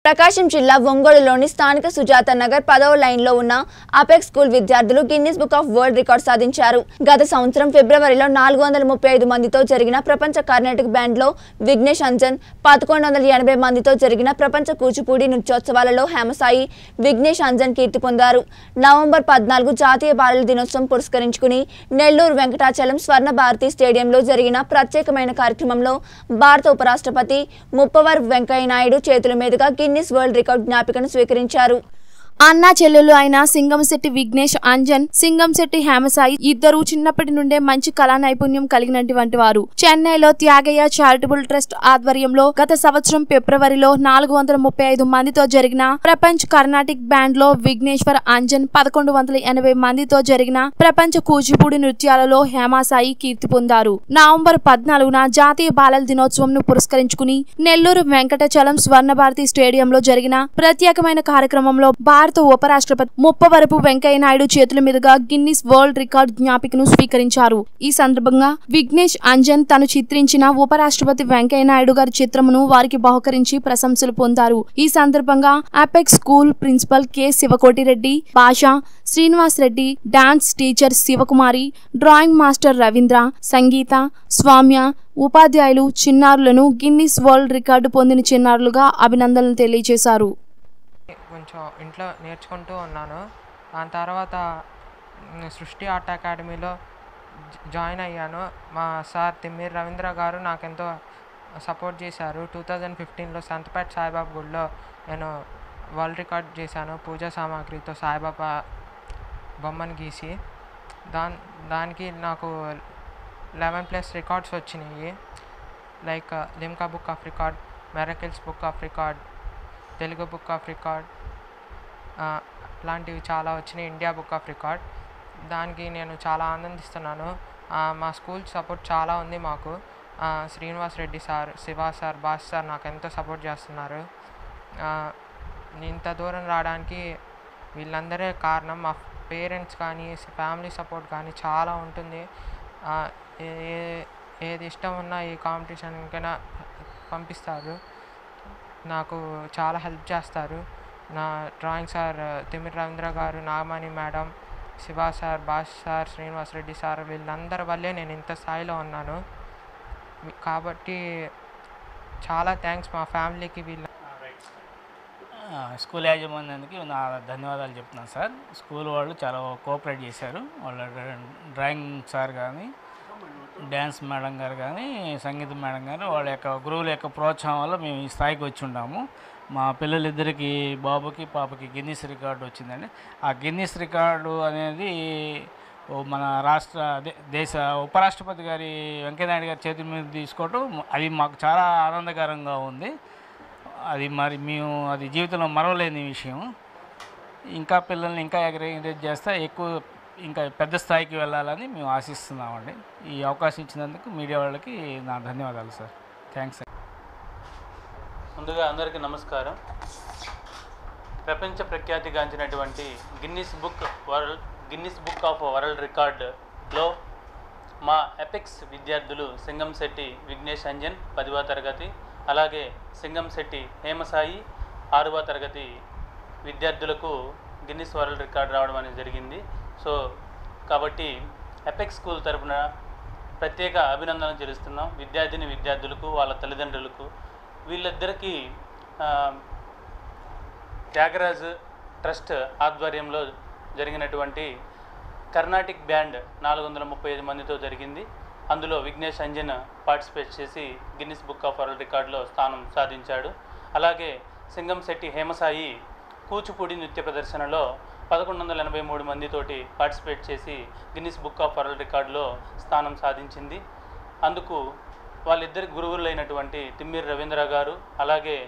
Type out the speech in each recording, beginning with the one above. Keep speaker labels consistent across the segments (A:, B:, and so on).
A: ప్రకాశం జిల్లా ఒంగోలులోని స్థానిక సుజాత నగర్ పదవ లైన్లో ఉన్న అపెక్స్ స్కూల్ విద్యార్థులు Guinness book of world record సాధించారు గత సంవత్సరం ఫిబ్రవరిలో నాలుగు వందల ముప్పై ఐదు మందితో జరిగిన ప్రపంచ కర్ణాటక బ్యాండ్లో విఘ్నేష్ అంజన్ పదకొండు వందల ఎనభై మందితో జరిగిన ప్రపంచ కూచిపూడి నృత్యోత్సవాలలో హేమసాయి విఘ్నేష్ అంజన్ కీర్తి పొందారు నవంబర్ పద్నాలుగు జాతీయ బాలల దినోత్సవం పురస్కరించుకుని నెల్లూరు వెంకటాచలం స్వర్ణ భారతి స్టేడియంలో జరిగిన ప్రత్యేకమైన కార్యక్రమంలో భారత ఉపరాష్ట్రపతి ముప్పవర్ వెంకయ్య నాయుడు చేతుల మీదుగా గిన్నిస్ వరల్డ్ రికార్డ్ జ్ఞాపికను స్వీకరించారు
B: అన్నా చెల్లెలు అయిన సింగంశెట్టి విఘ్నేష్ అంజన్ సింగంశెట్టి హేమసాయి ఇద్దరు చిన్నప్పటి నుండే మంచి కళా నైపుణ్యం కలిగినటువంటి వారు చెన్నైలో త్యాగయ్య చారిటబుల్ ట్రస్ట్ ఆధ్వర్యంలో గత సంవత్సరం ఫిబ్రవరిలో నాలుగు వందల ముప్పై ఐదు మందితో జరిగిన ప్రపంచ కర్ణాటిక్ బ్యాండ్ లో విఘ్నేశ్వర్ అంజన్ పదకొండు వందల ఎనభై మందితో జరిగిన ప్రపంచ కూచిపూడి నృత్యాలలో హేమసాయి కీర్తి పొందారు నవంబర్ పద్నాలుగున జాతీయ బాలల దినోత్సవంను పురస్కరించుకుని నెల్లూరు వెంకటచలం స్వర్ణభారతి స్టేడియంలో జరిగిన ప్రత్యేకమైన కార్యక్రమంలో భారత ఉపరాష్ట్రపతి ముప్పవరపు వెంకయ్య నాయుడు చేతుల మీదుగా గిన్నిస్ వరల్డ్ రికార్డ్ జ్ఞాపికను స్వీకరించారు ఈ సందర్భంగా విఘ్నేష్ అంజన్ తను చిత్రించిన ఉపరాష్ట్రపతి వెంకయ్య నాయుడు గారి చిత్రమును వారికి బహుకరించి ప్రశంసలు పొందారు ఈ సందర్భంగా Apex school principal K Sivakotireddy Basha Srinivas Reddy dance teacher Sivakumari drawing master Ravindra సంగీత స్వామ్య ఉపాధ్యాయులు చిన్నారులను గిన్నిస్ వరల్డ్ రికార్డు పొందిన చిన్నారులుగా అభినందనలు తెలియజేశారు
C: కొంచెం ఇంట్లో నేర్చుకుంటూ ఉన్నాను దాని తర్వాత మ్, సృష్టి ఆర్ట్ అకాడమీలో జ- జాయిన్ అయ్యాను మా సార్ తిమ్మిరి రవీంద్ర గారు నాకెంతో సపోర్ట్ చేశారు టూ థౌజండ్ ఫిఫ్టీన్లో సంతపేట సాయిబాబా గుడిలో నేను వరల్డ్ రికార్డ్ చేశాను పూజా సామాగ్రితో సాయిబాబా బొమ్మను గీసి దాన్ దానికి నాకు లెవెన్ ప్లస్ రికార్డ్స్ వచ్చినాయి like Limca book of record miracles book of record Telugu book of record లాంటివి చాలా వచ్చినాయి ఇండియా బుక్ ఆఫ్ రికార్డ్ దానికి నేను చాలా ఆనందిస్తున్నాను ఆ, మా స్కూల్ సపోర్ట్ చాలా ఉంది మాకు ఆ, Srinivas Reddy sir Siva sir Basha sir నాకు ఎంతో సపోర్ట్ చేస్తున్నారు ఆ, ఇంత దూరం రావడానికి వీళ్ళందరే కారణం మా పేరెంట్స్ కానీ ఫ్యామిలీ సపోర్ట్ కానీ చాలా ఉంటుంది ఆ, ఏ- ఏ- ఏది ఇష్టం ఉన్నా ఈ కాంపిటీషన్కైనా పంపిస్తారు నాకు చాలా హెల్ప్ చేస్తారు నా డ్రాయింగ్ సార్ తిమిర్ రవీంద్ర గారు Nagamani madam Siva sir Basha sir Srinivas Reddy sir వీళ్ళందరి వల్లే నేను ఇంత స్థాయిలో ఉన్నాను మీ- కాబట్టి చాలా థ్యాంక్స్ మా ఫ్యామిలీకి వీళ్ళ
D: ఆ, స్కూల్ యాజమాన్యానికి నా ధన్యవాదాలు చెప్తున్నాను సార్ స్కూల్ వాళ్ళు చాలా కోఆపరేట్ చేశారు వాళ్ళ డ్రా- డ్రాయింగ్ సార్ కానీ డ్యాన్స్ మేడం గారు కానీ సంగీత మేడం గారు వాళ్ళ యొక్క గురువుల యొక్క ప్రోత్సాహం వల్ల మేము ఈ స్థాయికి వచ్చి ఉన్నాము మా పిల్లలిద్దరికి బాబుకి పాపకి గిన్నిస్ రికార్డు వచ్చిందండి ఆ గిన్నిస్ రికార్డు అనేది ఓ మన రాష్ట్ర దే- దేశ ఉపరాష్ట్రపతి గారి వెంకయ్యనాయుడు గారి చేతుల మీద తీసుకోవటం అది మాకు చాలా ఆనందకరంగా ఉంది అది మరి మేము అది జీవితంలో మరవలేని విషయం ఇంకా పిల్లల్ని ఇంకా ఎంకరేజ్ చేస్తే ఎక్కువ ఇంకా పెద్ద స్థాయికి వెళ్ళాలని మేము ఆశిస్తున్నామండి ఈ అవకాశం ఇచ్చినందుకు మీడియా వాళ్ళకి నా ధన్యవాదాలు సార్ థ్యాంక్స్
E: ముందుగా అందరికీ నమస్కారం ప్రపంచ ప్రఖ్యాతిగాంచినటువంటి Guinness book world Guinness book of world రికార్డులో మా ఎపెక్స్ విద్యార్థులు సింగంశెట్టి విఘ్నేష్ అంజన్ పదివ తరగతి అలాగే సింగంశెట్టి హేమసాయి ఆరవ తరగతి విద్యార్థులకు గిన్నిస్ వరల్డ్ రికార్డ్ రావడం అనేది జరిగింది సో కాబట్టి ఎపెక్స్ స్కూల్ తరపున ప్రత్యేక అభినందనలు తెలుస్తున్నాం విద్యార్థిని విద్యార్థులకు వాళ్ళ తల్లిదండ్రులకు వీళ్ళిద్దరికీ ఆ, త్యాగరాజ్ ట్రస్ట్ ఆధ్వర్యంలో జరిగినటువంటి కర్ణాటిక్ బ్యాండ్ నాలుగు వందల ముప్పై ఐదు మందితో జరిగింది అందులో విఘ్నేష్ అంజన్ పార్టిసిపేట్ చేసి గిన్నిస్ బుక్ ఆఫ్ వరల్డ్ రికార్డులో స్థానం సాధించాడు అలాగే సింగంశెట్టి హేమసాయి కూచిపూడి నృత్య ప్రదర్శనలో పదకొండు వందల ఎనభై మూడు మందితోటి పార్టిసిపేట్ చేసి గిన్నిస్ బుక్ ఆఫ్ వరల్డ్ రికార్డులో స్థానం సాధించింది అందుకు వాళ్ళిద్దరి గురువులైనటువంటి తిమ్మిరి రవీంద్ర గారు అలాగే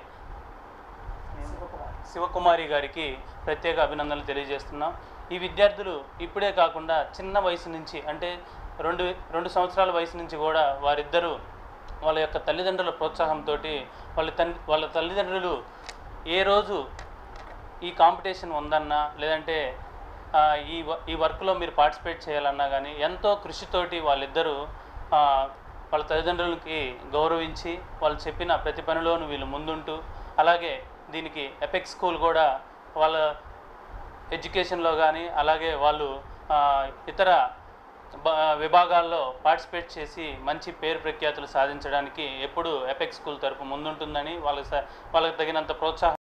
E: శివకుమారి గారికి ప్రత్యేక అభినందనలు తెలియజేస్తున్నాం ఈ విద్యార్థులు ఇప్పుడే కాకుండా చిన్న వయసు నుంచి అంటే రెండు రెండు సంవత్సరాల వయసు నుంచి కూడా వారిద్దరూ వాళ్ళ యొక్క తల్లిదండ్రుల ప్రోత్సాహంతో వాళ్ళ తల్లి వాళ్ళ తల్లిదండ్రులు ఏ రోజు ఈ కాంపిటీషన్ ఉందన్నా లేదంటే ఆ, ఈ వ- ఈ వర్క్లో మీరు పార్టిసిపేట్ చేయాలన్నా కానీ ఎంతో కృషితోటి వాళ్ళిద్దరూ ఆ, వాళ్ళ తల్లిదండ్రులకి గౌరవించి వాళ్ళు చెప్పిన ప్రతి పనిలోనూ వీళ్ళు ముందుంటూ అలాగే దీనికి ఎపెక్స్ స్కూల్ కూడా వాళ్ళ ఎడ్యుకేషన్లో కానీ అలాగే వాళ్ళు ఆ, ఇతర బ- విభాగాల్లో పార్టిసిపేట్ చేసి మంచి పేరు ప్రఖ్యాతులు సాధించడానికి ఎప్పుడు ఎపెక్స్ స్కూల్ తరపు ముందుంటుందని వాళ్ళకి స- వాళ్ళకి తగినంత ప్రోత్సాహం